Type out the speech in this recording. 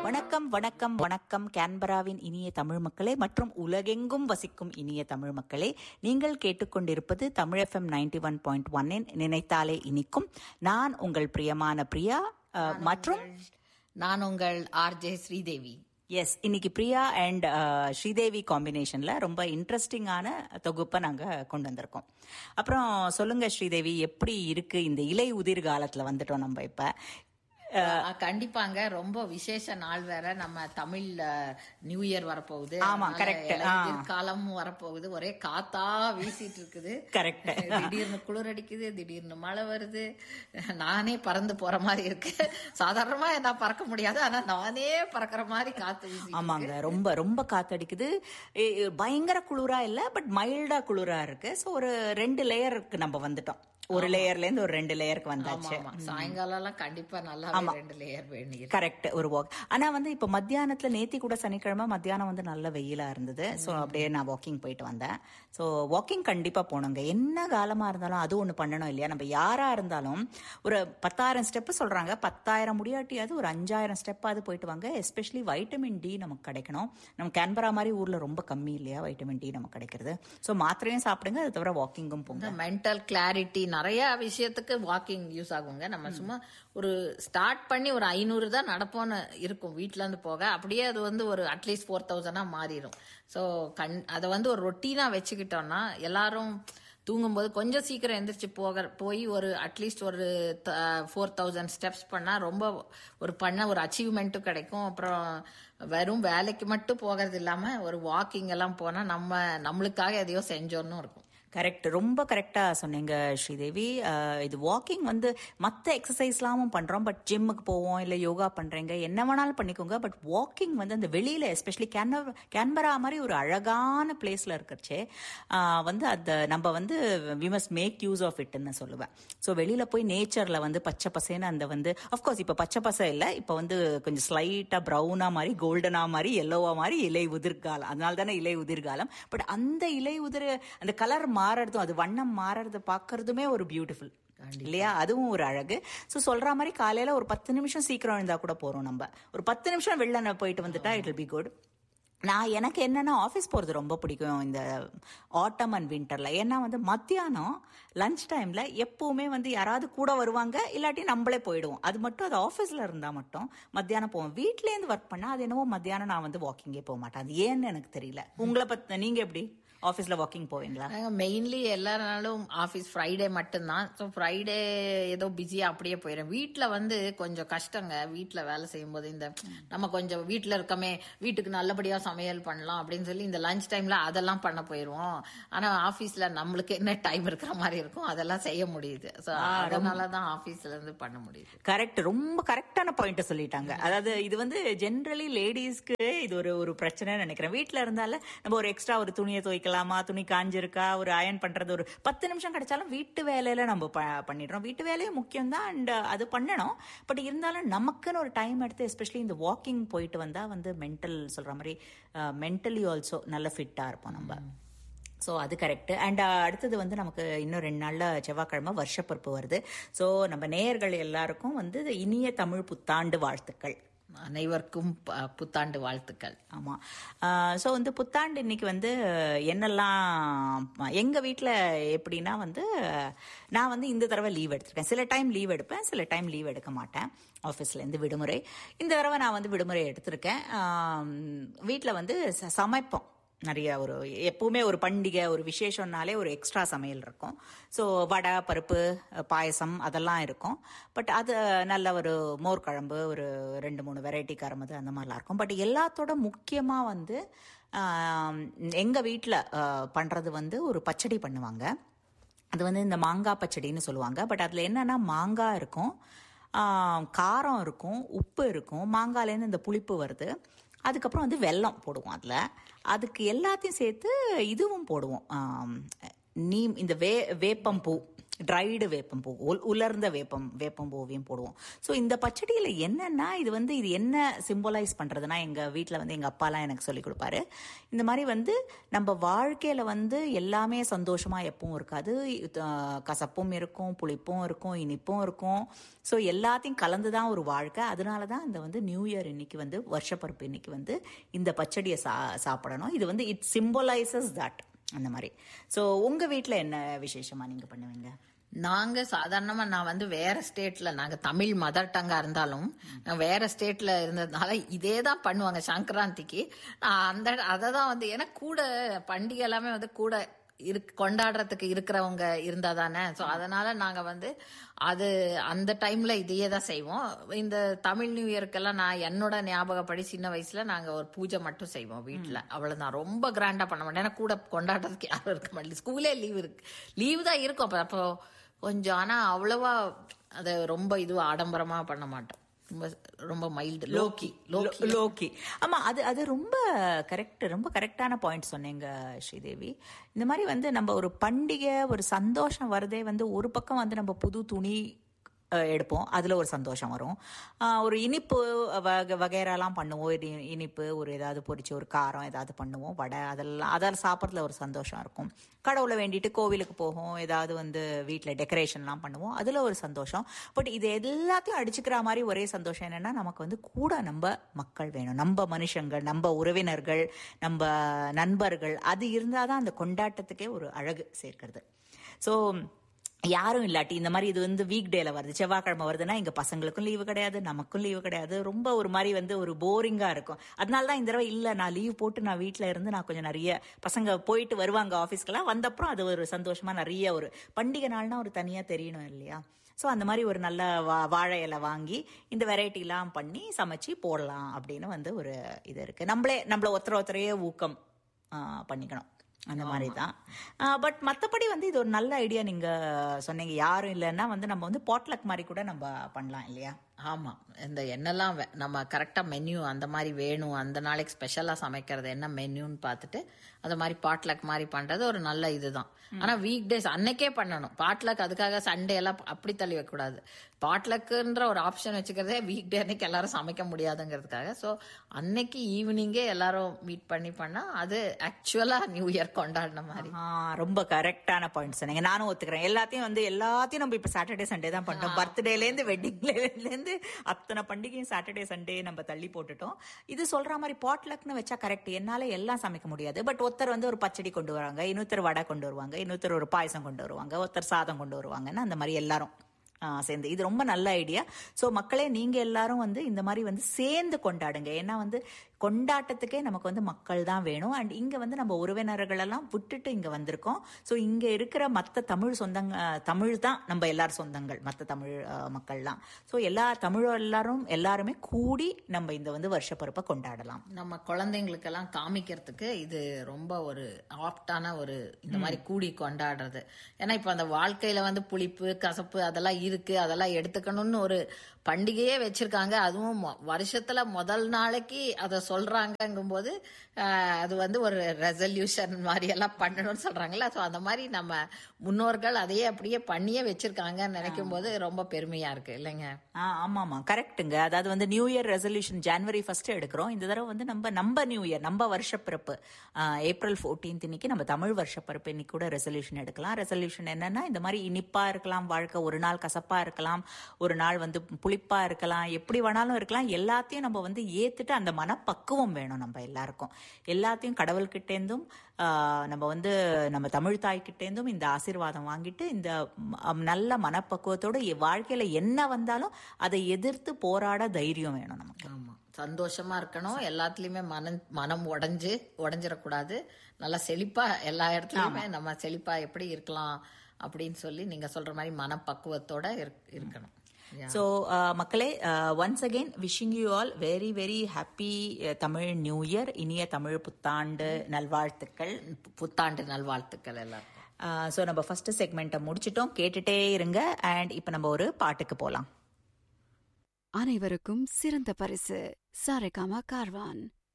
வணக்கம் வணக்கம் வணக்கம் கேன்பராவின் இனிய தமிழ் மக்களே மற்றும் உலகெங்கும் வசிக்கும் இனிய தமிழ் மக்களே நீங்கள் கேட்டுக்கொண்டிருப்பது Tamil FM ninety one point ஒன்னின் நினைத்தாலே இனிக்கும் நான் உங்கள் பிரியமான பிரியா அஹ், மற்றும் நான் உங்கள் ஆர்ஜே ஸ்ரீதேவி எஸ் இன்னைக்கு பிரியா அண்ட் ஸ்ரீதேவி காம்பினேஷன்ல ரொம்ப இன்ட்ரெஸ்டிங்கான தொகுப்பை நாங்க கொண்டு வந்திருக்கோம் அப்புறம் சொல்லுங்க ஸ்ரீதேவி எப்படி இருக்கு இந்த இலை உதிர் காலத்துல வந்துட்டோம் நம்ம இப்ப அஹ், கண்டிப்பாங்க ரொம்ப விசேஷ நாள் வேற நம்ம தமிழ் அஹ், நியூ இயர் வரப்போகுது ஆமா, அதனால correct. இலையுதிர் காலமும் வரப்போகுது ஒரே காத்தா வீசிட்டு இருக்குது கரெக்ட் திடீர்னு குளிர் அடிக்குது திடீர்னு மழை வருது நானே பறந்து போற மாதிரி இருக்கு சாதாரணமா நான் பறக்க முடியாது ஆனா நானே பறக்கிற மாதிரி காத்து வீசி ஆமாங்க ரொம்ப ரொம்ப காத்தடிக்குது எ- எ- பயங்கர குளிரா இல்ல பட் மைல்டா குளிரா இருக்கு ஸோ ஒரு ரெண்டு லேயருக்கு நம்ம வந்துட்டோம் ஒரு லேயர்ல இருந்து ஒரு ரெண்டு லேயருக்கு வந்தாச்சு ஆமா சாயங்காலம் எல்லாம் கண்டிப்பா நல்லா ரெண்டு லேயர் வேண்டி கரெக்ட் ஒரு வாக் ஆனா வந்து இப்ப மத்தியானத்துல நேத்தி கூட சனிக்கிழமை மத்தியானம் வந்து நல்ல வெயிலா இருந்தது சோ அப்படியே நான் வாக்கிங் போயிட்டு வந்தேன் சோ வாக்கிங் கண்டிப்பா போகணுங்க என்ன காலமா இருந்தாலும் அது ஒண்ணு பண்ணணும் இல்லையா நம்ம யாரா இருந்தாலும் ஒரு பத்தாயிரம் ஸ்டெப் சொல்றாங்க பத்தாயிரம் முடியாட்டியாவது ஒரு அஞ்சாயிரம் ஸ்டெப்பாவது போயிட்டு வாங்க எஸ்பெஷலி வைட்டமின் டி நமக்கு கிடைக்கணும் நம்ம கேன்பரா மாதிரி ஊர்ல ரொம்ப கம்மி இல்லையா வைட்டமின் டி நமக்கு கிடைக்கிறது சோ மாத்திரையும் சாப்பிடுங்க அது தவிர வாக்கிங்கும் போங்க மென்டல் கிளாரிட்டி நிறைய விஷயத்துக்கு வாக்கிங் யூஸ் ஆகுங்க நம்ம சும்மா ஒரு ஸ்டார்ட் பண்ணி ஒரு ஐநூறு தான் நடப்போம்னு இருக்கும் வீட்ல இருந்து போக அப்படியே அது வந்து ஒரு அட்லீஸ்ட் ஃபோர் தௌசண்டா மாறிடும் ஸோ கண் அதை வந்து ஒரு ரொட்டீனா வச்சுக்கிட்டோம்னா எல்லாரும் தூங்கும்போது கொஞ்சம் சீக்கிரம் எந்திரிச்சு போக போய் ஒரு அட்லீஸ்ட் ஒரு ஃபோர் தௌசண்ட் ஸ்டெப்ஸ் பண்ணா ரொம்ப ஒரு பண்ண ஒரு அச்சீவ்மெண்ட்டும் கிடைக்கும் அப்புறம் வெறும் வேலைக்கு மட்டும் போகிறது இல்லாம ஒரு வாக்கிங் எல்லாம் போனா நம்ம நம்மளுக்காக எதையோ செஞ்சோன்னு இருக்கும் கரெக்ட் ரொம்ப கரெக்டா சொன்னீங்க ஸ்ரீதேவி அஹ், இது வாக்கிங் வந்து மற்ற எக்ஸசைஸ்லாமும் பண்றோம் பட் ஜிம்முக்கு போவோம் இல்ல யோகா பண்றீங்க என்ன வேணாலும் பண்ணிக்கோங்க பட் வாக்கிங் வந்து அந்த வெளியில எஸ்பெஷலி கேன்பரா கேன்பரா மாதிரி ஒரு அழகான பிளேஸ்ல இருக்கிறச்சே அஹ், வந்து அந்த நம்ம வந்து we must make use of இட்னு சொல்லுவேன் ஸோ வெளியில போய் நேச்சர்ல வந்து பச்சை பசேன்னு அந்த வந்து அஃப்கோர்ஸ் இப்போ பச்சை பசை இல்லை இப்போ வந்து கொஞ்சம் ஸ்லைட்டா ப்ரௌனா மாதிரி கோல்டனா மாதிரி எல்லோவா மாதிரி இலை உதிர்காலம் அதனால தானே இலை உதிர்காலம் பட் அந்த இலை உதிர் அந்த கலர் மாறுறதும் அது வண்ணம் மாறுறது பார்க்கறதுமே ஒரு பியூட்டிஃபுல் இல்லையா அதுவும் ஒரு அழகு ஸோ சொல்ற மாதிரி காலையில ஒரு பத்து நிமிஷம் சீக்கிரம் எழுந்தா கூட போறோம் நம்ம ஒரு பத்து நிமிஷம் வெளில போயிட்டு வந்துட்டா இட் வில் பி குட் நான் எனக்கு என்னன்னா ஆஃபீஸ் போகிறது ரொம்ப பிடிக்கும் இந்த ஆட்டம் அண்ட் வின்டரில் ஏன்னா வந்து மத்தியானம் லஞ்ச் டைமில் எப்போவுமே வந்து யாராவது கூட வருவாங்க இல்லாட்டி நம்மளே போயிடுவோம் அது மட்டும் அது ஆஃபீஸில் இருந்தால் மட்டும் மத்தியானம் போவோம் வீட்லேருந்து ஒர்க் பண்ணால் அது என்னவோ மத்தியானம் நான் வந்து வாக்கிங்கே போக மாட்டேன் அது ஏன்னு எனக்கு தெரியல உங்களை பற்றி நீங்கள் எப்படி ஆஃபீஸில் வாக்கிங் போவீங்களா மெயின்லி எல்லா நாளும் ஆஃபீஸ் ஃப்ரைடே மட்டும்தான் ஸோ ஃப்ரைடே ஏதோ பிஸியா அப்படியே போயிடும் வீட்டில் வந்து கொஞ்சம் கஷ்டங்க வீட்டில் வேலை செய்யும்போது இந்த நம்ம கொஞ்சம் வீட்டில் இருக்கமே வீட்டுக்கு நல்லபடியாக சமையல் பண்ணலாம் அப்படின்னு சொல்லி இந்த லஞ்ச் டைம்ல அதெல்லாம் பண்ண போயிடுவோம் ஆனால் ஆஃபீஸில் நம்மளுக்கு என்ன டைம் இருக்கிற மாதிரி இருக்கும் அதெல்லாம் செய்ய முடியுது ஸோ அதனால தான் ஆஃபீஸ்ல இருந்து பண்ண முடியுது கரெக்ட் ரொம்ப கரெக்டான பாயிண்ட் சொல்லிட்டாங்க அதாவது இது வந்து ஜென்ரலி லேடிஸ்க்கு இது ஒரு ஒரு பிரச்சனை நினைக்கிறேன் வீட்ல இருந்தால நம்ம ஒரு எக்ஸ்ட்ரா ஒரு துணியை துவைக்கலாமா துணி காஞ்சிருக்கா ஒரு அயன் பண்றது ஒரு பத்து நிமிஷம் கிடைச்சாலும் வீட்டு வேலையில நம்ம ப- பண்ணிடுறோம் வீட்டு வேலையும் முக்கியம் தான் அண்ட் அது பண்ணணும் பட் இருந்தாலும் நமக்குன்னு ஒரு டைம் எடுத்து எஸ்பெஷலி இந்த வாக்கிங் போயிட்டு வந்தா வந்து மென்டல் சொல்ற மாதிரி மென்டலி ஆல்சோ நல்ல ஃபிட்டா இருப்போம் நம்ம ஸோ அது கரெக்ட் அண்ட் அடுத்தது வந்து நமக்கு இன்னும் ரெண்டு நாள்ல செவ்வாய்க்கிழமை வருஷப்பிறப்பு வருது ஸோ நம்ம நேயர்கள் எல்லாருக்கும் வந்து இனிய தமிழ் புத்தாண்டு வாழ்த்துக்கள் அனைவருக்கும் ப- புத்தாண்டு வாழ்த்துக்கள் ஆமா ஸோ வந்து புத்தாண்டு இன்னைக்கு வந்து என்னெல்லாம் எங்க வீட்டில் எப்படின்னா வந்து நான் வந்து இந்த தடவை லீவ் எடுத்திருக்கேன் சில டைம் லீவ் எடுப்பேன் சில டைம் லீவ் எடுக்க மாட்டேன் ஆஃபீஸ்ல இருந்து விடுமுறை இந்த தடவை நான் வந்து விடுமுறை எடுத்திருக்கேன் வீட்டில் வந்து ச- சமைப்போம் நிறைய ஒரு எப்பவுமே ஒரு பண்டிகை ஒரு விசேஷம்னாலே ஒரு எக்ஸ்ட்ரா சமையல் இருக்கும் ஸோ வடை பருப்பு பாயசம் அதெல்லாம் இருக்கும் பட் அது நல்ல ஒரு மோர் குழம்பு ஒரு ரெண்டு மூணு வெரைட்டி கரமது அந்த மாதிரிலாம் இருக்கும் பட் எல்லாத்தோட முக்கியமாக வந்து ஆம், எங்க வீட்டில் பண்ணுறது வந்து ஒரு பச்சடி பண்ணுவாங்க அது வந்து இந்த மாங்காய் பச்சடின்னு சொல்லுவாங்க பட் அதில் என்னன்னா மாங்காய் இருக்கும் ஆம், காரம் இருக்கும் உப்பு இருக்கும் மாங்காயிலேருந்து இந்த புளிப்பு வருது அதுக்கப்புறம் வந்து வெல்லம் போடுவோம் அதில் அதுக்கு எல்லாத்தையும் சேர்த்து இதுவும் போடுவோம் ஆம், நீம் இந்த வே வேப்பம்பூ ட்ரைடு வேப்பம்பூ உல்- உலர்ந்த வேப்பம் வேப்பம்பூவையும் போடுவோம் ஸோ இந்த பச்சடியில் என்னன்னா இது வந்து இது என்ன சிம்பலைஸ் பண்ணுறதுனா எங்கள் வீட்டில் வந்து எங்கள் அப்பாலாம் எனக்கு சொல்லி கொடுப்பாரு இந்த மாதிரி வந்து நம்ம வாழ்க்கையில் வந்து எல்லாமே சந்தோஷமாக எப்பவும் இருக்காது அஹ் கசப்பும் இருக்கும் புளிப்பும் இருக்கும் இனிப்பும் இருக்கும் ஸோ எல்லாத்தையும் கலந்து தான் ஒரு வாழ்க்கை அதனால தான் இந்த வந்து நியூ இயர் இன்னைக்கு வந்து வருஷப்பருப்பு இன்னைக்கு வந்து இந்த பச்சடியை சா சாப்பிடணும் இது வந்து இட் சிம்பலைசஸ் தட் அந்த மாதிரி ஸோ உங்கள் வீட்டில் என்ன விசேஷமாக நீங்கள் பண்ணுவீங்க நாங்க சாதாரணமா நான் வந்து வேற ஸ்டேட்ல நாங்க தமிழ் மதர் டங்கா இருந்தாலும் நான் வேற ஸ்டேட்ல இருந்ததுனால இதே தான் பண்ணுவாங்க சங்கராந்திக்கு நான் அந்த அதை தான் வந்து ஏன்னா கூட பண்டிகை எல்லாமே வந்து கூட இருக்கு கொண்டாடுறதுக்கு இருக்கிறவங்க இருந்தா தானே ஸோ அதனால நாங்க வந்து அது அந்த டைம்ல இதையே தான் செய்வோம் இந்த தமிழ் நியூ இயர்க்கெல்லாம் நான் என்னோட ஞாபகப்படி சின்ன வயசுல நாங்க ஒரு பூஜை மட்டும் செய்வோம் வீட்டுல அவ்வளவுதான் ரொம்ப கிராண்டா பண்ண மாட்டோம் ஏன்னா கூட கொண்டாடுறதுக்கு யாரும் இருக்க மாட்டேங்குது ஸ்கூலே லீவ் இருக்கு லீவு தான் இருக்கும் அப்ப அப்போ கொஞ்சம் ஆனா அவ்வளவா அதை ரொம்ப இது ஆடம்பரமா பண்ண மாட்டோம் ரொம்ப ரொம்ப மைல்டு லோக்கி லோக்கி லோக்கி ஆமா அது அது ரொம்ப கரெக்ட் ரொம்ப கரெக்டான பாயிண்ட் சொன்னீங்க ஸ்ரீதேவி இந்த மாதிரி வந்து நம்ம ஒரு பண்டிகை ஒரு சந்தோஷம் வருதே வந்து ஒரு பக்கம் வந்து நம்ம புது துணி அஹ், எடுப்போம் அதில் ஒரு சந்தோஷம் வரும் ஆஹ், ஒரு இனிப்பு வகை வகைரெல்லாம் பண்ணுவோம் ஒரு இ- இனிப்பு ஒரு ஏதாவது பொரிச்சு ஒரு காரம் ஏதாவது பண்ணுவோம் வடை அதெல்லாம் அதில் சாப்பிட்றதுல ஒரு சந்தோஷம் இருக்கும் கடவுளை வேண்டிட்டு கோவிலுக்கு போவோம் ஏதாவது வந்து வீட்டில் டெக்கரேஷன்லாம் பண்ணுவோம் அதில் ஒரு சந்தோஷம் பட் இது எல்லாத்தையும் அடிச்சுக்கிற மாதிரி ஒரே சந்தோஷம் என்னன்னா நமக்கு வந்து கூட நம்ம மக்கள் வேணும் நம்ம மனுஷங்கள் நம்ம உறவினர்கள் நம்ம நண்பர்கள் அது இருந்தால் தான் அந்த கொண்டாட்டத்துக்கே ஒரு அழகு சேர்க்கிறது ஸோ யாரும் இல்லாட்டி இந்த மாதிரி இது வந்து வீக் டேல வருது செவ்வாய்க்கிழமை வருதுன்னா எங்க பசங்களுக்கும் லீவு கிடையாது நமக்கும் லீவு கிடையாது ரொம்ப ஒரு மாதிரி வந்து ஒரு போரிங்கா இருக்கும் அதனால தான் இந்த தடவை இல்லை நான் லீவ் போட்டு நான் வீட்டில் இருந்து நான் கொஞ்சம் நிறைய பசங்க போயிட்டு வருவாங்க ஆஃபீஸ்க்கெல்லாம் வந்தப்புறம் அது ஒரு சந்தோஷமா நிறைய ஒரு பண்டிகை நாள்னா ஒரு தனியா தெரியணும் இல்லையா ஸோ அந்த மாதிரி ஒரு நல்ல வா வாழை இலை வாங்கி இந்த வெரைட்டிலாம் பண்ணி சமைச்சு போடலாம் அப்படின்னு வந்து ஒரு இது இருக்கு நம்மளே நம்மள ஒருத்தர ஒருத்தரையே ஊக்கம் ஆ, பண்ணிக்கணும் அந்த மாதிரி தான் பட் மற்றபடி வந்து இது ஒரு நல்ல ஐடியா நீங்க சொன்னீங்க யாரும் இல்லைன்னா வந்து நம்ம வந்து பாட்லக் மாதிரி கூட நம்ம பண்ணலாம் இல்லையா ஆமா இந்த என்னெல்லாம் வே- நம்ம கரெக்டா மெனு அந்த மாதிரி வேணும் அந்த நாளைக்கு ஸ்பெஷலா சமைக்கிறது என்ன மெனுன்னு பார்த்துட்டு அந்த மாதிரி பாட்லக் மாதிரி பண்றது ஒரு நல்ல இதுதான் ஆனா வீக் டேஸ் அன்னைக்கே பண்ணணும் பாட்லக் அதுக்காக சண்டே எல்லாம் அப்படி தள்ளி வைக்க கூடாது பாட்லக்குன்ற ஒரு ஆப்ஷன் வச்சுக்கிறதே வீக் டே அன்னைக்கு எல்லாரும் சமைக்க முடியாதுங்கிறதுக்காக ஸோ அன்னைக்கு ஈவினிங்கே எல்லாரும் மீட் பண்ணி பண்ணா அது ஆக்சுவலா நியூ இயர் கொண்டாடின மாதிரி ஆ, ரொம்ப கரெக்டான பாயிண்ட் சொன்னீங்க நானும் ஒத்துக்கிறேன் எல்லாத்தையும் வந்து எல்லாத்தையும் நம்ம இப்ப சாட்டர்டே சண்டே தான் பண்ணோம் பர்த்டேல இருந்து வெட்டிங்ல இருந்து அத்தனை பண்டிகையும் சாட்டர்டே சண்டே நம்ம தள்ளி போட்டுட்டோம் இது சொல்ற மாதிரி பாட்லக்னு வச்சா கரெக்ட் என்னால எல்லாம் சமைக்க முடியாது பட் ஒருத்தர் வந்து ஒரு பச்சடி கொண்டு வராங்க இன்னொருத்தர் வடை கொண்டு வருவாங்க இன்னொருத்தர் ஒரு பாயசம் கொண்டு வருவாங்க ஒருத்தர் சாதம் கொண்டு வருவாங்கன்னா அந்த மாதிரி எல்லாரும் ஆ, சேர்ந்து இது ரொம்ப நல்ல ஐடியா ஸோ மக்களே நீங்க எல்லாரும் வந்து இந்த மாதிரி வந்து சேர்ந்து கொண்டாடுங்க ஏன்னா வந்து கொண்டாட்டத்துக்கே நமக்கு வந்து மக்கள் தான் வேணும் அண்ட் இங்க வந்து நம்ம உறவினர்கள் எல்லாம் விட்டுட்டு இங்க வந்திருக்கோம் ஸோ இங்க இருக்கிற மற்ற தமிழ் சொந்தங்க தமிழ் தான் நம்ம எல்லார் சொந்தங்கள் மற்ற தமிழ் ஆ, மக்கள்லாம் ஸோ எல்லா தமிழ் எல்லாரும் எல்லாருமே கூடி நம்ம இந்த வந்து வருஷப்பருப்பை கொண்டாடலாம் நம்ம குழந்தைங்களுக்கெல்லாம் காமிக்கிறதுக்கு இது ரொம்ப ஒரு ஆப்டான ஒரு இந்த மாதிரி கூடி கொண்டாடுறது ஏன்னா இப்ப அந்த வாழ்க்கையில வந்து புளிப்பு கசப்பு அதெல்லாம் இருக்கு அதெல்லாம் எடுத்துக்கணும்னு ஒரு பண்டிகையே வச்சிருக்காங்க அதுவும் மொ- வருஷத்துல முதல் நாளைக்கு அதை சொல்றாங்கங்கும் போது அது வந்து ஒரு ரெசல்யூஷன் மாதிரி எல்லாம் பண்ணணும்னு சொல்றாங்கல்ல ஸோ அந்த மாதிரி நம்ம முன்னோர்கள் அதையே அப்படியே பண்ணியே வச்சிருக்காங்கன்னு நினைக்கும் போது ரொம்ப பெருமையா இருக்கு இல்லைங்க ஆ ஆமாமா கரெக்ட்டுங்க அதாவது வந்து new year resolution January first எடுக்கிறோம் இந்த தடவை வந்து நம்ம நம்ம நியூ இயர் நம்ம வருஷப்பிறப்பு ஆ, ஏப்ரல் 14th இன்னைக்கு நம்ம தமிழ் வருஷப்பிறப்பு இன்னைக்கு கூட ரெசல்யூஷன் எடுக்கலாம் ரெசல்யூஷன் என்னன்னா இந்த மாதிரி இனிப்பா இருக்கலாம் வாழ்க்கை ஒரு நாள் கசப்பா இருக்கலாம் ஒரு நாள் வந்து புளிப்பா இருக்கலாம் எப்படி வேணாலும் இருக்கலாம் எல்லாத்தையும் நம்ம வந்து ஏத்துட்டு அந்த மனப்பக்குவம் வேணும் நம்ம எல்லாருக்கும் எல்லாத்தையும் கடவுள்கிட்டேருந்தும் ஆ, நம்ம வந்து நம்ம தமிழ் தாய்கிட்டேருந்தும் இந்த ஆசீர்வாதம் வாங்கிட்டு இந்த ம், நல்ல மனப்பக்குவத்தோட எ- வாழ்க்கையில என்ன வந்தாலும் அதை எதிர்த்து போராட தைரியம் வேணும் நமக்கு ஆமா சந்தோஷமா இருக்கணும் எல்லாத்துலயுமே மனம் மனம் உடைஞ்சு உடைஞ்சிடக்கூடாது நல்லா செழிப்பா எல்லா இடத்துலயுமே நம்ம செழிப்பா எப்படி இருக்கலாம் அப்படின்னு சொல்லி நீங்க சொல்ற மாதிரி மனப்பக்குவத்தோட இருக்- இருக்கணும் Yeah. ஸோ மக்களே once again wishing you all very very happy Tamil new year இனிய தமிழ் புத்தாண்டு நல்வாழ்த்துக்கள் பு- புத்தாண்டு நல்வாழ்த்துக்கள் எல்லாருக்கும் ஸோ நம்ம ஃபர்ஸ்ட் செக்மெண்ட்டை முடிச்சிட்டோம் கேட்டுட்டே இருங்க அண்ட் இப்போ நம்ம ஒரு பாட்டுக்கு போகலாம் அனைவருக்கும் சிறந்த பரிசு சாரேகாமா கார்வான்